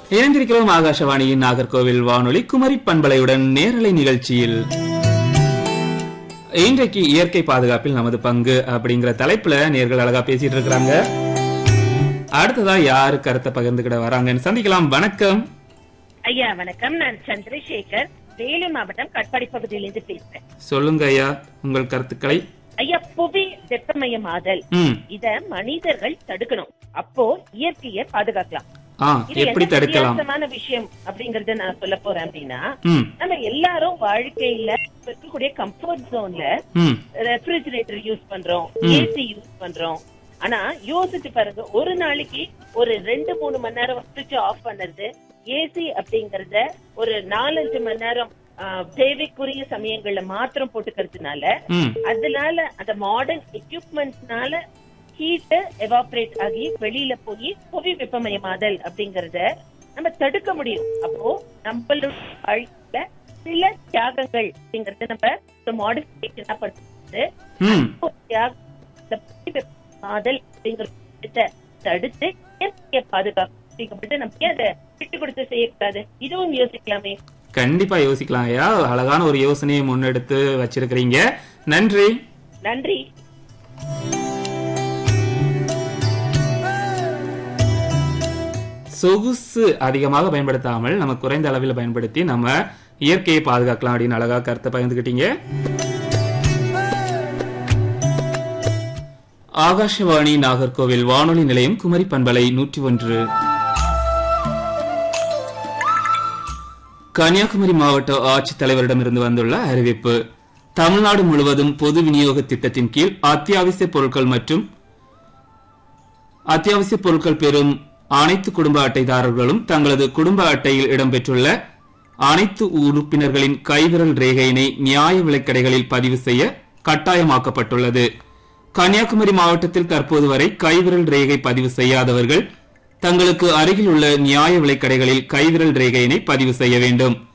இணைந்திருக்கிறோம் ஆகாஷவாணியின் நாகர்கோவில் வானொலி குமரி பண்பலையுடன் நேரலை நிகழ்ச்சியில் இன்றைக்கு இயற்கை பாதுகாப்பில் நமது பங்கு அப்படிங்கிற தலைப்புல நேர்கள் அழகா பேசிட்டு இருக்கிறாங்க அடுத்ததா யாரு கருத்தை பகிர்ந்துக்கிட வராங்கன்னு சந்திக்கலாம் வணக்கம் ஐயா வணக்கம் நான் சந்திரசேகர் வேலூர் மாவட்டம் கட்பாடி பகுதியிலிருந்து பேசுறேன் சொல்லுங்க ஐயா உங்கள் கருத்துக்களை ஐயா புவி வெப்பமயமாதல் ம் இத மனிதர்கள் தடுக்கணும் அப்போ இயற்கையை பாதுகாக்கலாம் ஆ இது எப்படி என்ன தடுக்கலாம் வித்தியாசமான விஷயம் அப்படிங்கறத நான் சொல்ல போறேன் அப்படின்னா ம் நம்ம எல்லாரும் வாழ்க்கையில இருக்கக்கூடிய கம்ஃபர்ட் ஜோன்ல ம் ரெஃப்ரிஜிரேட்டர் யூஸ் பண்றோம் ஏசி யூஸ் பண்றோம் ஆனா யோசிச்சு பாருங்க ஒரு நாளைக்கு ஒரு ரெண்டு மூணு மணி நேரம் ஃப்ரிட்ஜ் ஆஃப் பண்ணுறது ஏசி அப்படிங்கறத ஒரு நாலஞ்சு மணி நேரம் ஆ, தேவைக்குரிய சமயங்கள்ல மாத்திரம் போட்டுக்கிறதுனால ம் அதனால அந்த மாடர்ன் எக்யூப்மெண்ட்ஸ்னால ஹீட் எவாபரேட் ஆகி வெளியில போய் புவி வெப்பமயமாதல் அப்படிங்கறத நம்ம தடுக்க முடியும் அப்போ நம்மளோட வாழ்க்கையில சில தியாகங்கள் அப்படிங்கறத நம்ம மாடிஃபிகேஷனா பண்றது ம் காதல் அப்படிங்கறத தடுத்து இயற்கையை பாதுகாப்பு அப்படிங்கிறது நம்ம ஏன் அதை விட்டு கொடுத்து செய்யக்கூடாது இதுவும் யோசிக்கலாமே கண்டிப்பா யோசிக்கலாம் ஐயா அழகான ஒரு யோசனையை முன்னெடுத்து வச்சிருக்கிறீங்க நன்றி நன்றி சொகுசு அதிகமாக பயன்படுத்தாமல் நம்ம குறைந்த அளவில் பயன்படுத்தி நம்ம இயற்கையை பாதுகாக்கலாம் அப்படின்னு அழகா கருத்தை பகிர்ந்துக்கிட்டீங்க ஆகாஷவாணி நாகர்கோவில் வானொலி நிலையம் குமரி பண்பலை நூற்றி ஒன்று கன்னியாகுமரி மாவட்ட ஆட்சித்தலைவரிடமிருந்து வந்துள்ள அறிவிப்பு தமிழ்நாடு முழுவதும் பொது விநியோக திட்டத்தின் கீழ் அத்தியாவசிய பொருட்கள் மற்றும் அத்தியாவசிய பொருட்கள் பெறும் அனைத்து குடும்ப அட்டைதாரர்களும் தங்களது குடும்ப அட்டையில் இடம்பெற்றுள்ள அனைத்து உறுப்பினர்களின் கைவிரல் ரேகையினை நியாய விலைக்கடைகளில் பதிவு செய்ய கட்டாயமாக்கப்பட்டுள்ளது கன்னியாகுமரி மாவட்டத்தில் தற்போது வரை கைவிரல் ரேகை பதிவு செய்யாதவர்கள் தங்களுக்கு அருகில் உள்ள நியாய விலைக்கடைகளில் கைவிரல் ரேகையினை பதிவு செய்ய வேண்டும்